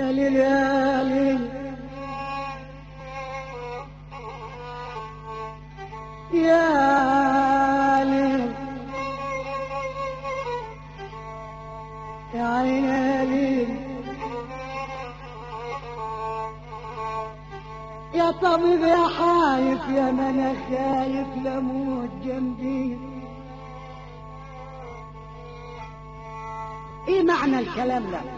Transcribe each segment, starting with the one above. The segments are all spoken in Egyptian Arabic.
يا ليل يا ليل يا ليل يا عين يا ليل يا طبيب يا حايف يا من أنا خايف لموت جنبي ايه معنى الكلام ده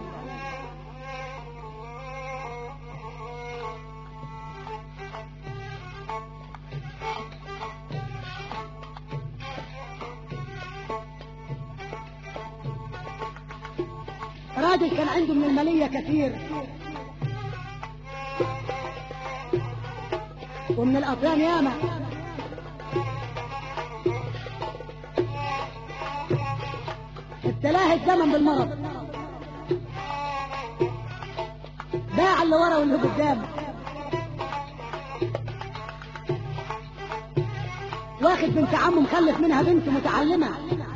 راجل كان عنده من المالية كثير ومن الأطيان ياما ابتلاه الزمن بالمرض باع اللي ورا واللي قدام واخد بنت عمه مخلف منها بنت متعلمة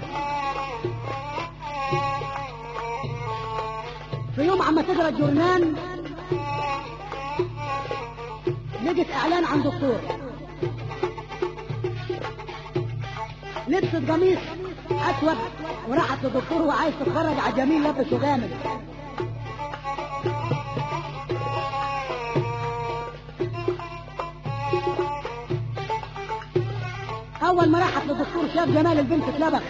في يوم عم تقرا الجورنان لقيت اعلان عن دكتور لبست قميص اسود وراحت للدكتور وعايز تتفرج على جميل لابسه جامد اول ما راحت للدكتور شاف جمال البنت اتلبخ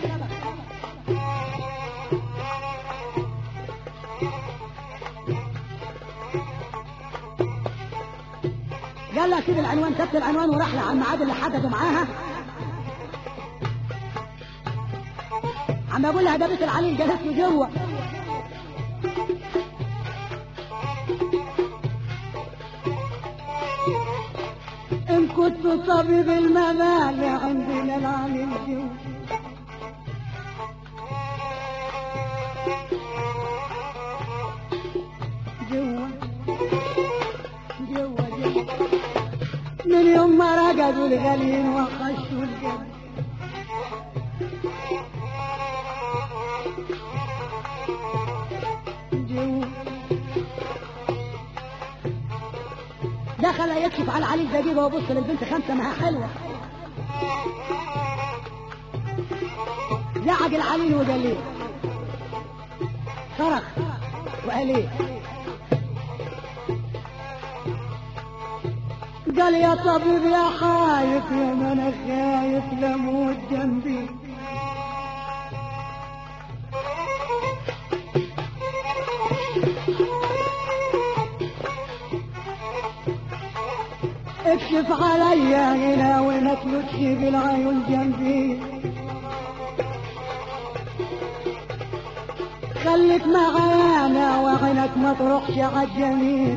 قال لها سيب العنوان سبت العنوان وراح لها على الميعاد اللي حدده معاها عم اقول لها ده بيت العليل جلست له جوه ان كنت طبيب الممال عندنا العليل جوه جوه جوه جوه من يوم ما رقدوا الغليل وخشوا الجبل جوه دخل يكشف على علي دقيقة وبص للبنت خمسة معها حلوة زعق العليل وقال ليه صرخ وقال ايه قال يا طبيب يا خايف يا من انا خايف لموت جنبي اكشف عليا هنا وما تلوتش بالعيون جنبي خليك معانا وعينك ما تروحش عالجميل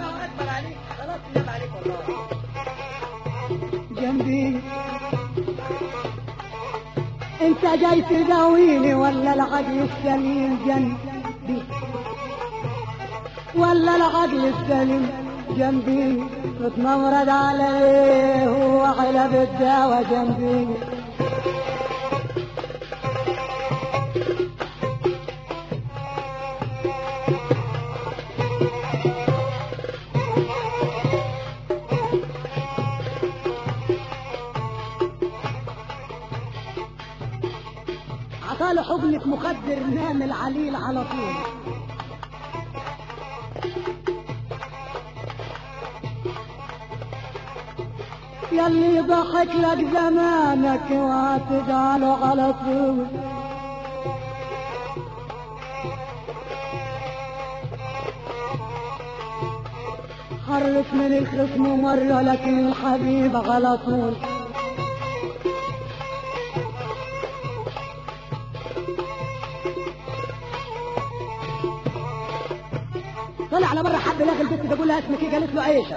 جنبي انت جاي تداويني ولا العقل السليم جنبي ولا العقل السليم جنبي تتمرد عليه وعلب الدواء جنبي عطاله حضنك مخدر نام العليل على طول يلي ضحك لك زمانك وتجعله على طول حرك من الخصم مرة لكن الحبيب على طول طلع على بره حد لقى البنت تقول لها اسمك ايه قالت له عيشه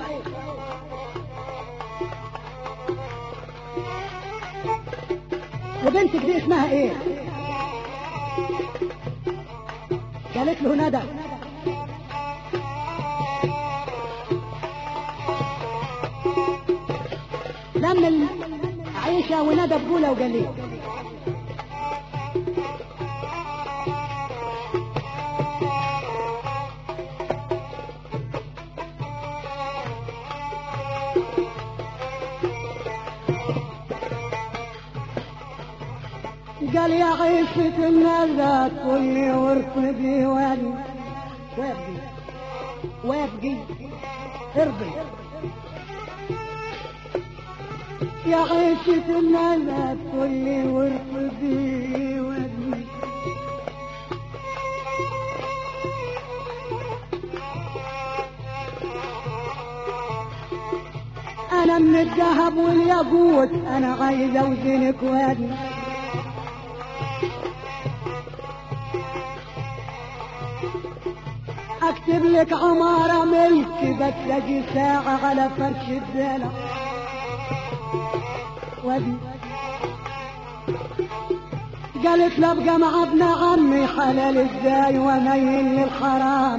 وبنتك دي اسمها ايه قالت له ندى لم عيشة وندى بقولة وقليل قال يا عيشة الناس كل وارفضي وادي وابقي وابقي ارضي يا عيشة الناس كل وارفضي وادي انا من الذهب والياقوت انا عايز اوزنك وادي اكتب لك عمارة ملك بتلاقي ساعة على فرش الدلع وادي قالت له ابقى مع ابن عمي حلال ازاي وميل للحرام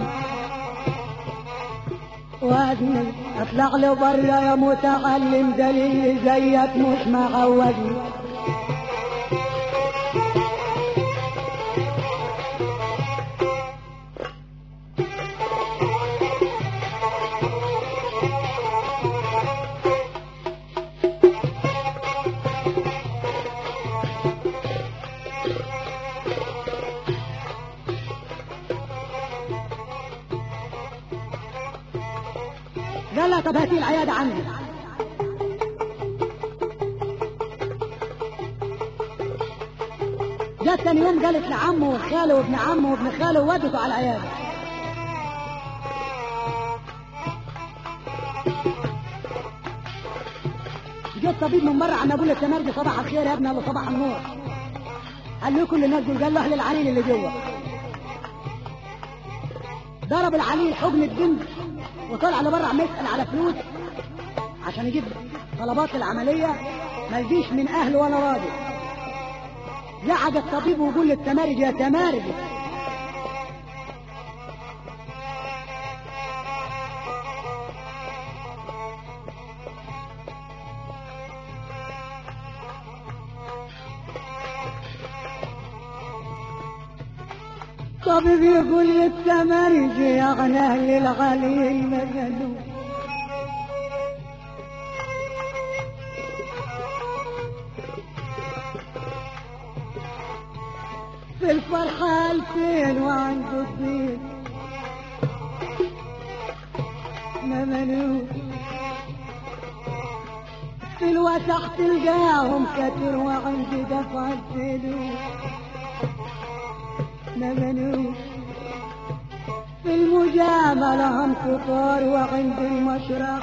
وادي اطلع له برا يا متعلم دليل زيك مش معودني قال لها طب هاتي العيادة عندي جت تاني يوم قالت لعمه وخاله وابن عمه وابن خاله ودته على العيادة جت طبيب من بره عم اقول للتمرجي صباح الخير يا ابني الله صباح النور قال له كل الناس دول قال له اهل العليل اللي جوه ضرب العليل حجم الجند وطلع لبره عم يسال على فلوس عشان يجيب طلبات العمليه ما يجيش من اهله ولا راضي زعج الطبيب ويقول للتمارج يا تمارج طبيب يقول للتمارج يا غنى اهل الغليل مجنون في الفرحة الفين وعنده الدين ممنوع في الوسخ تلقاهم كتر وعندي دفع الفلوس ممنوع في المجاملة هم كتار وعند المشرق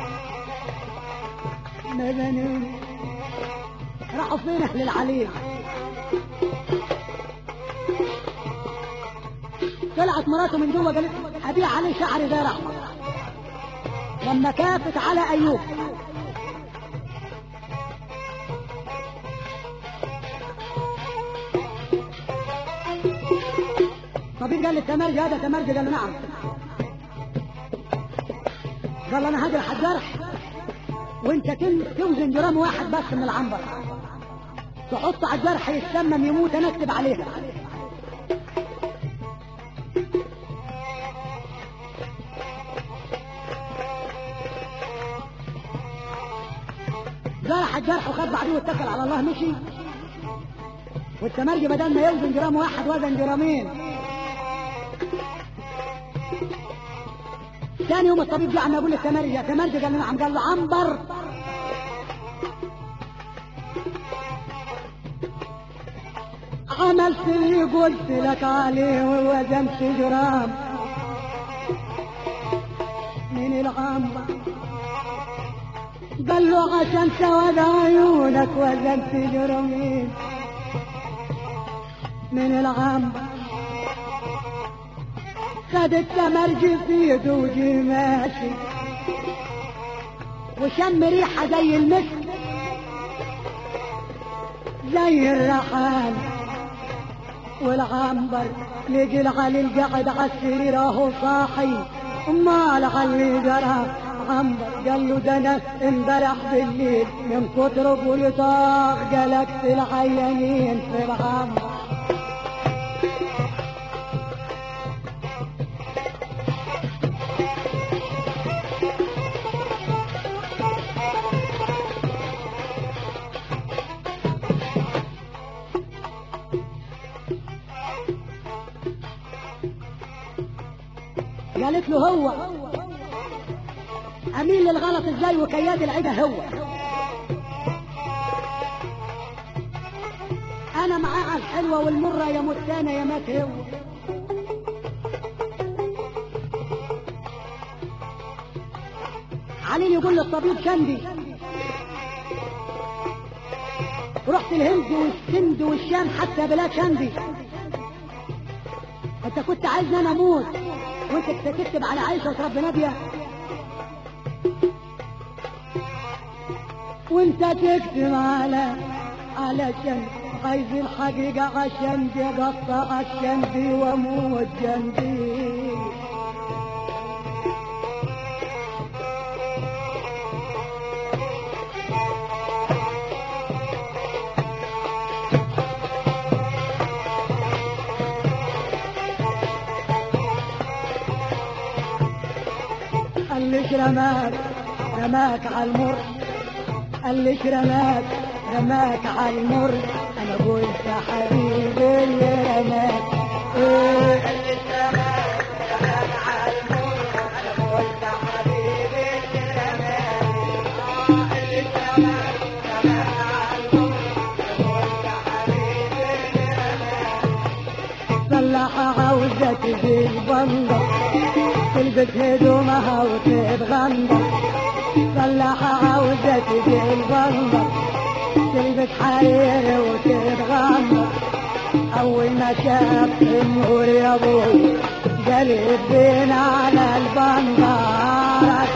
ممنوع راحوا فين اهل العليل طلعت مراته من جوه قالت ابيع عليه شعري زي رحمه لما كافت على ايوب طبيب قال للتمرج هذا تمرج قال له نعم قال له انا هجرح الجرح وانت تن- توزن جرام واحد بس من العنبر تحط على الجرح يتسمم يموت انا اكتب عليها جرح الجرح وخد بعديه واتكل على الله مشي والتمرجي بدل ما يوزن جرام واحد وزن جرامين ثاني يوم الطبيب جه عم يقول للتمرجي يا تمرجي قال له نعم قال له عنبر عملت اللي قلت لك عليه ووزنت جرام من العنبر قال له عشان سواد عيونك وزنت جرمين من العنبر خد التمرج في يده وجي ماشي وشم ريحة زي المسك زي الريحان والعنبر لقي العلي قاعد على السرير اهو صاحي امال علي جرى عنبر قال له ده انا امبارح بالليل من كتر بلطاق جلكت العيانين في العنبر قالت له هو اميل للغلط ازاي وكياد العيدة هو انا معاه الحلوة والمرة يا متانة يا مات هو علي يقول للطبيب شندي رحت الهند والسند والشام حتى بلاد شندي انت كنت عايزني انا اموت وانت تكتب على عائشه وتربي نبيه وانت تكتب على علشان عايز الحقيقة عشان دي قطع عشان دي واموت جنبي قال ليش رماك رماك على المر قال ليش رماك رماك على المر انا قلت حبيبي اللي رماك ايه قال ليش رماك رماك على المر انا قلت حبيبي اللي رماك آه، قال ليش رماك رماك على المر انا قلت حبيبي اللي رماك صلح عاوزة تجي البندر تلبس هدومها وتتغندر صلح عاوزة تجي البندر تلبس حرير وتتغندر أول ما شاف النور يا أبوي قلب بينا على البندر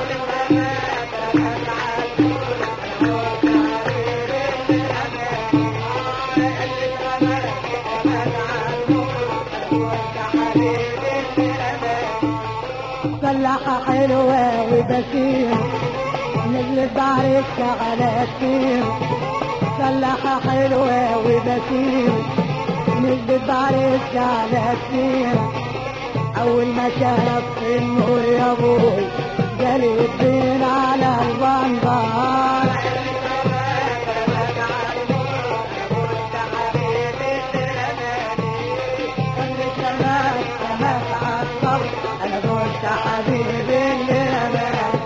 صلحة حلوة وبسيم نزلت بعرفك على كتير صلحة حلوة وبسيم نزلت بعرفك على كتير أول ما شاف النور يا أبوي قلب بينا على البندر أنا قلت حبيبي اللي أمان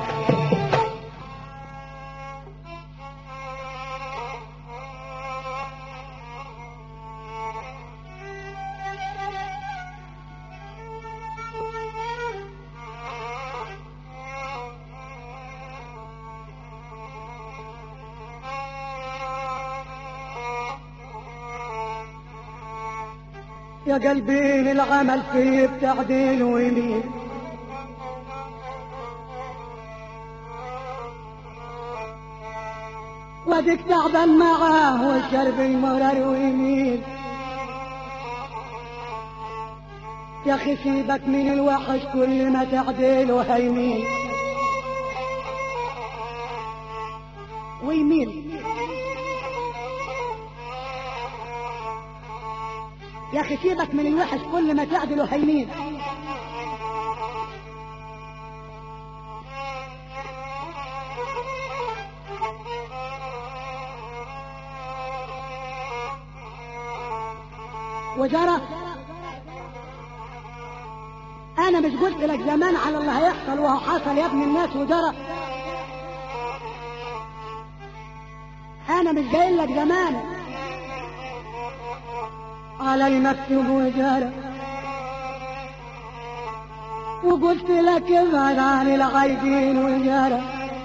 يا قلبي العمل فيه بتعديل ويمين وديك تعبان معاه والشرب المرر ويمين يا اخي سيبك من الوحش كل ما تعديل وهيمين ويمين يا اخي سيبك من الوحش كل ما تعدل وهيمين وجرى انا مش قلت لك زمان على اللي هيحصل وهو حصل يا ابن الناس وجرى انا مش قايل لك زمان على المكتوب وجرى وقلت لك ابعد عن العايدين وجرى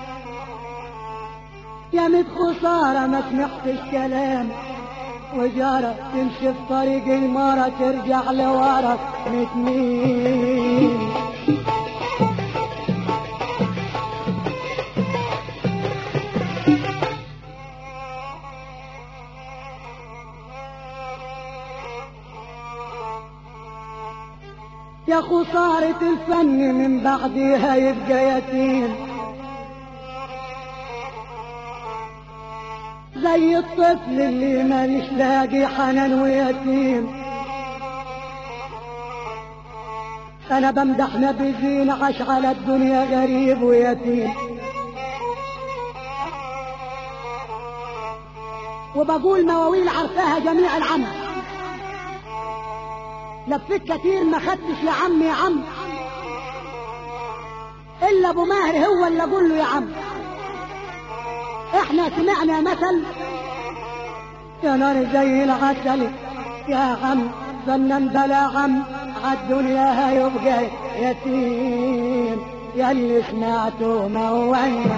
يا مت خسارة ما سمعتش كلام وجارة تمشي في طريق المرة ترجع لورا متمين يا خسارة الفن من بعدها يبقى يتيم زي الطفل اللي ماليش لاقي حنان ويتيم انا بمدح نبي زين عاش على الدنيا غريب ويتيم وبقول مواويل عرفاها جميع العمى لفيت كتير ما خدتش يا عم يا عم الا ابو ماهر هو اللي اقول له يا عم احنا سمعنا مثل يا نار زي العسل يا عم ظنن بلا عم عالدنيا هيبقى يتيم يا اللي سمعته مونا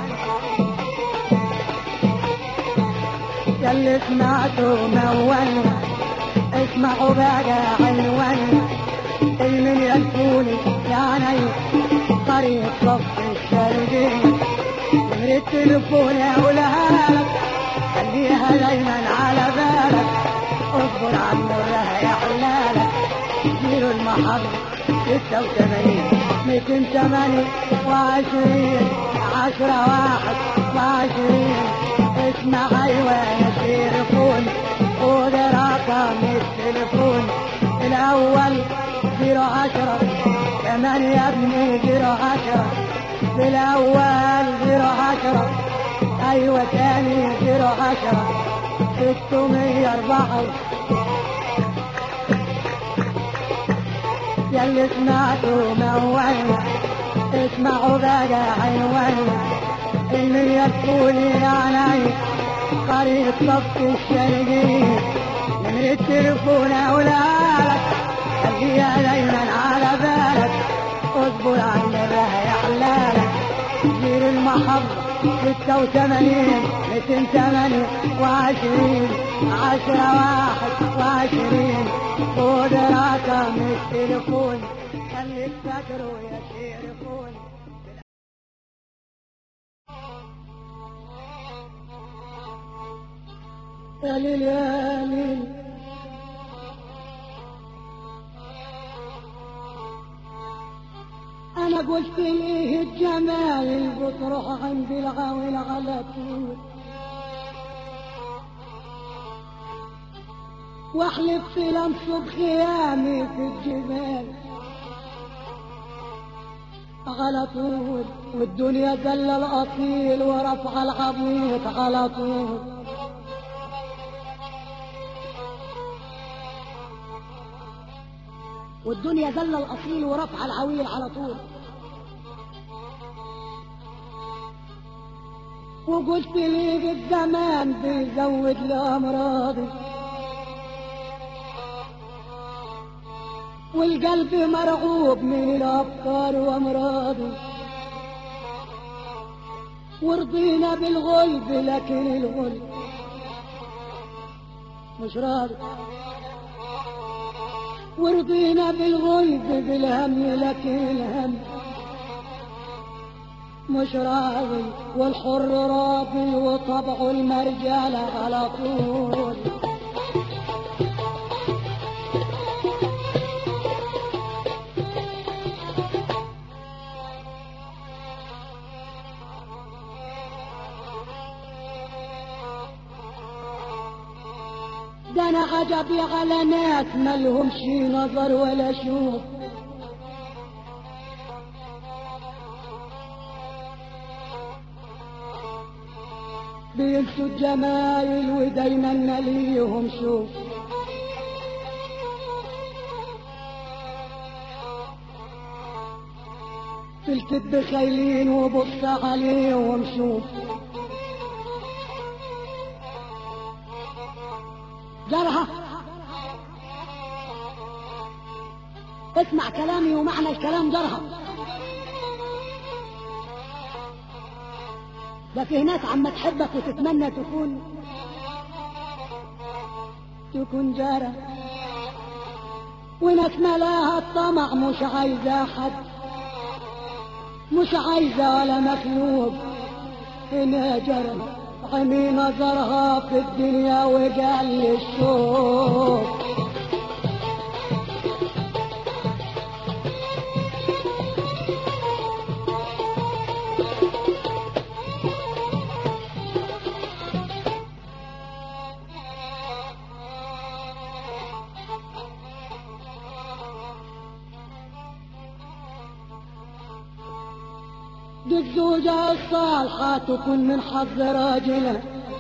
يا اللي سمعته مونا اسمعوا بقى عنوان المن يلفوني يعني طريق صف الشرقي من التليفون اقولها لك خليها دايما على بالك اصبر على النور يا حلالك زيرو المحطة ستة وثمانين ميتين ثمانية وعشرين عشرة واحد وعشرين اسمع ايوه يا تليفون خد رقم التليفون الاول زيرو عشرة كمان يا ابني زيرو عشرة في الاول زيرو عشرة ايوه تاني زيرو عشرة ستمية اربعة ياللي سمعته موعنا اسمعوا بقى عنوانا اللي يكفوني يعني قرية صف الشرقية من التليفون اولادك خليها دايما على بالك اصبر على النبه يحلالك زير المحبة ستة وثمانين ميتين ثمانية وعشرين عشرة واحد وعشرين خد رقم التليفون خليك فاكره يا تليفون يا ليل يا ليل انا قلت ليه الجمال بتروح عند العويل على طول واحلف لانصب خيامي في الجبال على طول والدنيا دل الاصيل ورفع العبيط على طول والدنيا ذل الاصيل ورفع العويل على طول وقلت لي الزمان بيزود لامراضي والقلب مرعوب من الافكار وامراضي ورضينا بالغلب لكن الغلب مش راضي ورضينا بالغلب بالهم لكن الهم مش راضي والحر راضي وطبعه المرجال على طول ده انا عجبي على ناس ملهمش نظر ولا شوف بينسوا الجمايل ودايما مليهم شوف في الكذب خايلين وبص عليهم شوف جرها اسمع كلامي ومعنى الكلام جرها ده في ناس عم تحبك وتتمنى تكون تكون جارة وناس ملاها الطمع مش عايزة حد مش عايزة ولا مخلوق هنا جرى عمي نظرها في الدنيا وقال لي الشوق دي الزوجة الصالحة تكون من حظ راجلها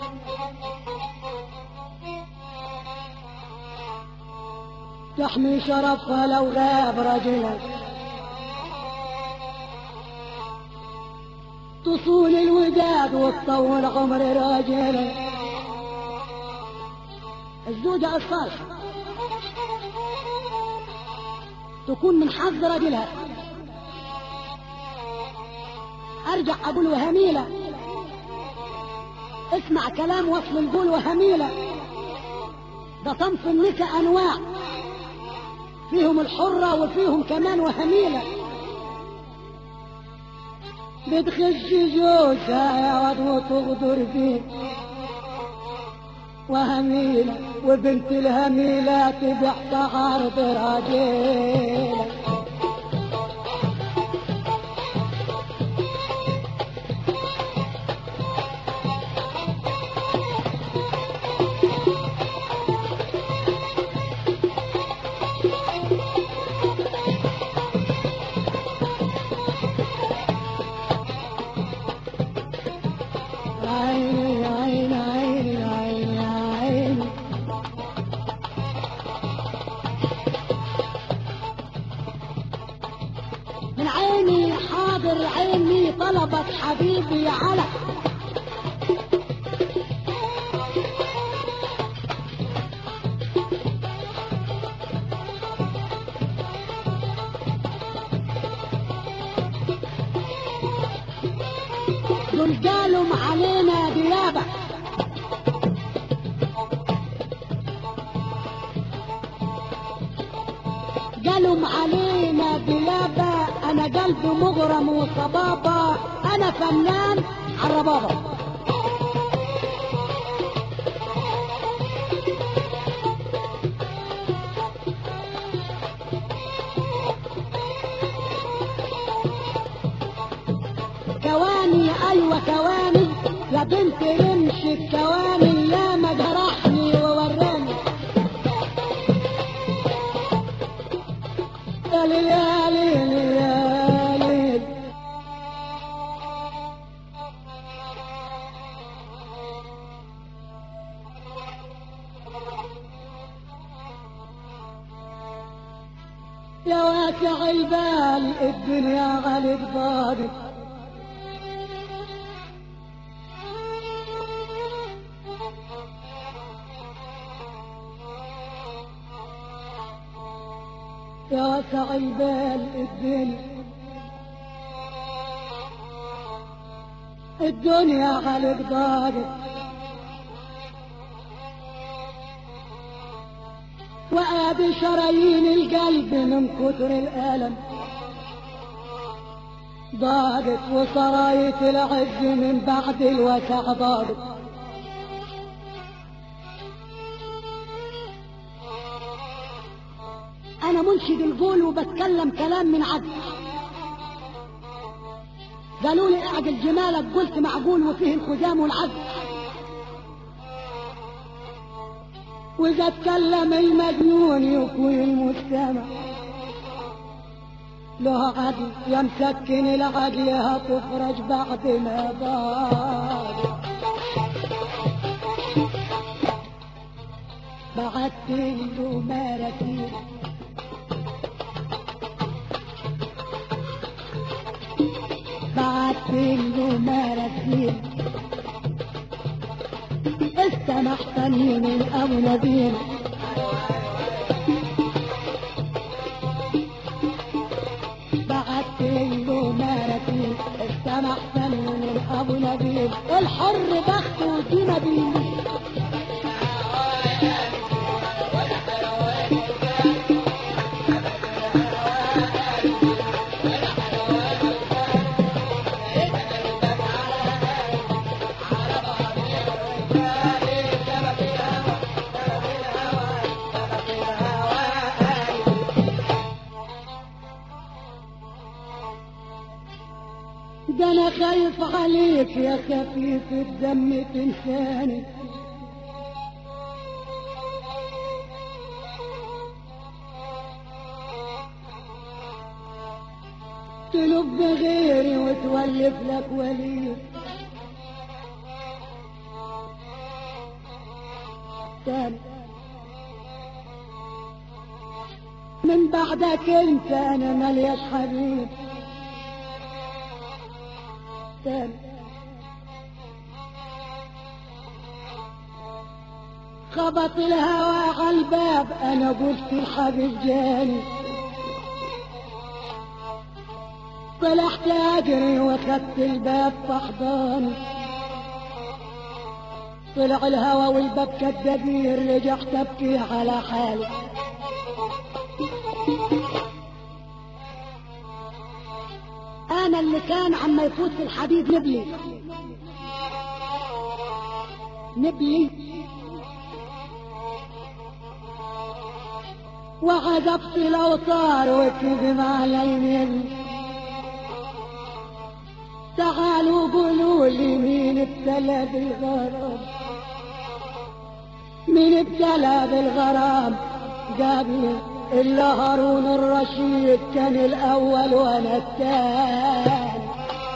تحمي شرفها لو غاب رجلها تصون الوداد وتطول عمر راجل الزوجة الصالحة تكون من حظ رجلها ارجع اقول وهميلة اسمع كلام وصل القول وهميلة ده صنف النساء انواع فيهم الحرة وفيهم كمان وهميلة بتخش جوزها يقعد وتغدر فيه وهميلة وبنت الهميلة تبيع عرض راجيلة عيني عيني عيني عيني عيني من عيني حاضر عيني طلبت حبيبي على دول قالوا علينا ديابة قالوا علينا ديابة انا قلبي مغرم وصبابة انا فنان عالربابة كواني ايوه كواني يا بنت رمش الكواني يا ما جرحني ووراني يا ليل يا ليل يا ليل يا واسع البال الدنيا غالب ضاقت يا واسع البال الدنيا الدنيا غالب ضاقت وادي شرايين القلب من كتر الالم ضاقت وصرايت العز من بعد الوسع ضاقت انا منشد القول وبتكلم كلام من عدل قالوا لي اعجل جمالك قلت معقول وفيه الخزام والعدل واذا اتكلم المجنون يكون المستمع له عدل يا مسكن العقل هتفرج بعد ما ضاق بعت له مراسيل بعت له مراسيل استمحتني من ابو نبيل بعت له مراسيل استمحتني من ابو نبيل الحر بخته دي نبيل ده انا خايف عليك يا خفيف الدم تنساني تلب غيري وتولف لك ولي تاني من بعدك انت انا ملياش حبيب تاني خبط الهوى على الباب انا قلت الحبيب جاني طلعت اجري واخدت الباب فحضاني طلع الهوى والباب كدبير رجعت ابكي على حالي انا اللي كان عما يفوت في الحبيب نبلي نبلي وعزفت الاوتار وكذب علي تعالوا قولوا لي مين ابتلى بالغرام مين ابتلى بالغرام قبل إلا هارون الرشيد كان الأول وأنا الثاني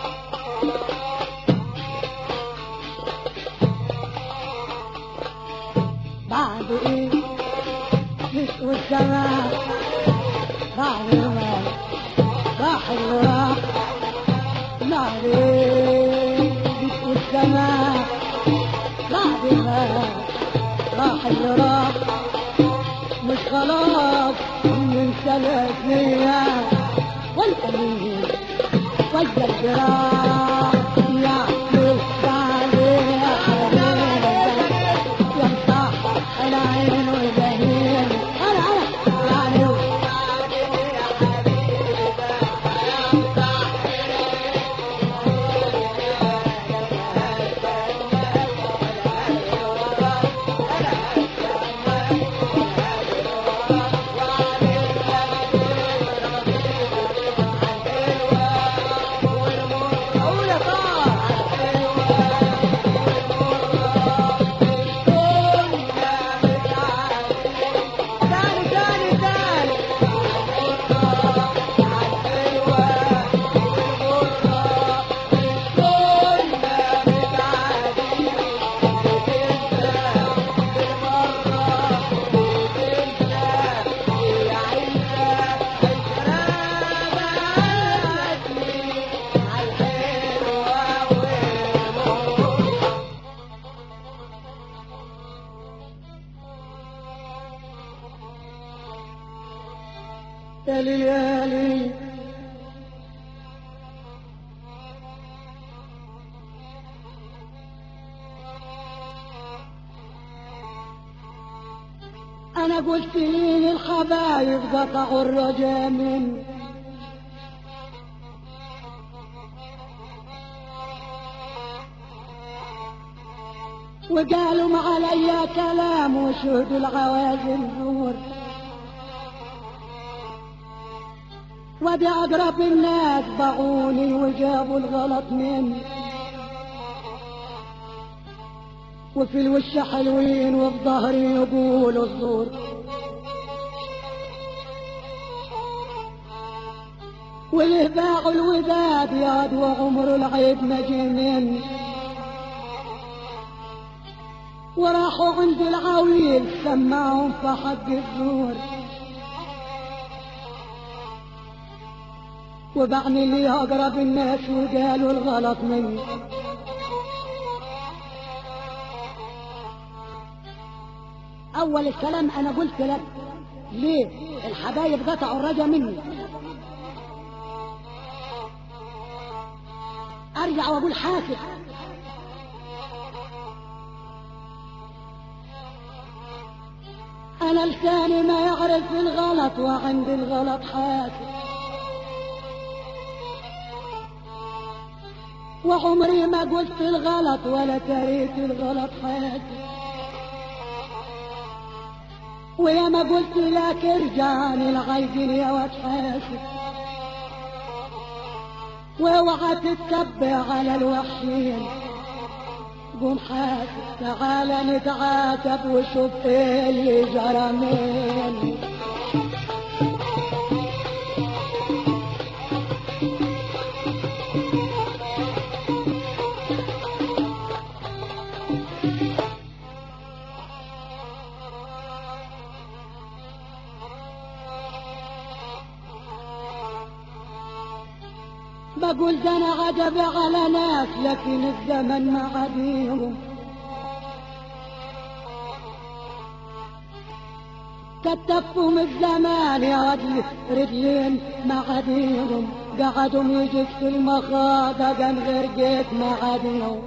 بعد إيه يسوى السماء بعد ما راح اللي راح بعد إيه يسوى السماء بعد ما راح اللي راح مش خلاص من ثلاثية والأمين وجه الجراح يعكس عليه يمسح العين وزهير أنا أنا يعني تاني تاني تاني يا ليالي أنا قلت لي الحبايب قطعوا الرجا مني وقالوا ما علي كلام وشهد العوازل زور ودي أقرب الناس باعوني وجابوا الغلط مني وفي الوش حلوين وفي ظهري يقولوا الزور واللي باعوا الوداد ياد وعمر العيب ما مني وراحوا عند العويل سمعهم في حق الزور وبعني لي أقرب الناس وقالوا الغلط مني أول الكلام أنا قلت لك ليه الحبايب قطعوا الرجا مني أرجع وأقول حاسب أنا لساني ما يعرف الغلط وعندي الغلط حاسب وعمري ما قلت الغلط ولا تريت الغلط حاسب ويا ما قلت لك ارجعني العيدين يا واد حاسب واوعى تتبع على الوحشين قوم حاسب تعال نتعاتب وشوف ايه اللي جرى مني بقول ده انا عجب على ناس لكن الزمن ما عديهم كتفهم الزمان يا رجل رجلين ما عديهم قعدوا يجيك في المخاضة قام غرقت ما عديهم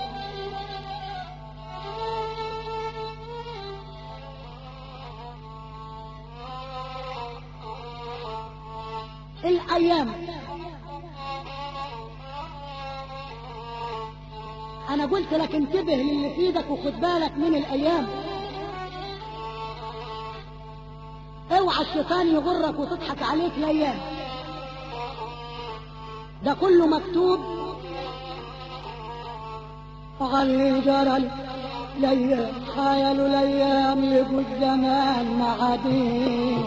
الأيام أنا قلت لك انتبه للي في ايدك وخد بالك من الأيام اوعى الشيطان يغرك وتضحك عليك الأيام ده كله مكتوب غلي جرى الأيام خيلوا الأيام يجوا الزمان معادين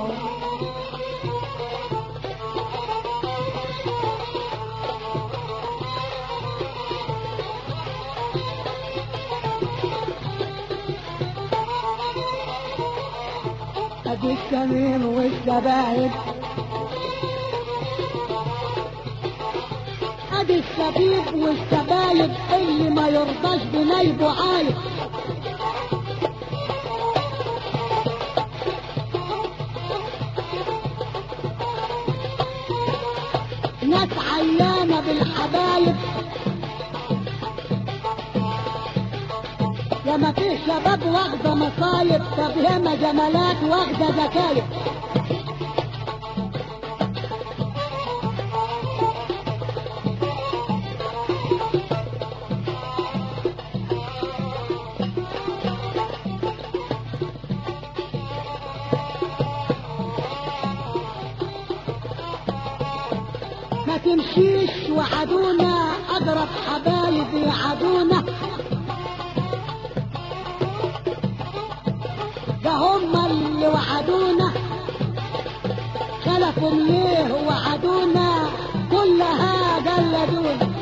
ادي السمين والزباين ادي السبيب والسبايب اللي ما يرضاش بنايبه عايب ناس عيانة بالحبايب يا ما فيه شباب واخدة مصايب طب ياما جمالات واخدة زكايب ما تمشيش وعدونا اقرب حبايب يعدونا ده هم اللي وعدونا خلفوا ليه وعدونا كلها جلدونا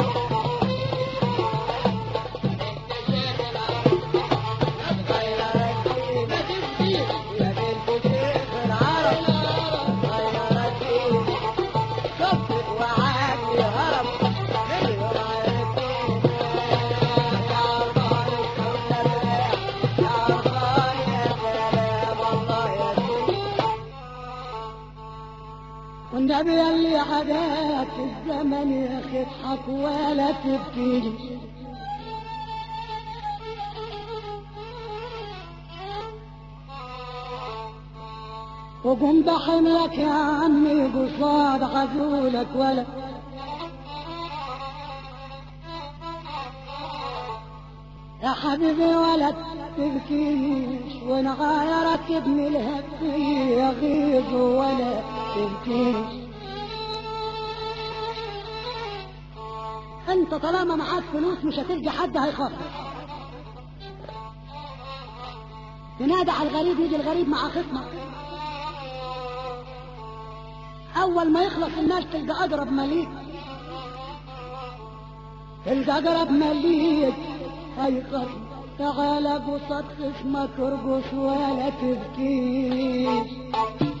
والنبي اللي عداك الزمن يا اخي اضحك ولا تبكي وقم بحملك يا عمي قصاد عزولك ولا يا حبيبي ولا تبكيش ونغايرك ابن الهدي يغيظ ولا تبكيش انت طالما معاك فلوس مش هتلقى حد هيخاطر تنادى على الغريب يجي الغريب مع خصمك اول ما يخلص الناس تلقى اقرب مليك تلقى اقرب مليك هيخاطر تعال قصد خصمك ارقص ولا تبكيش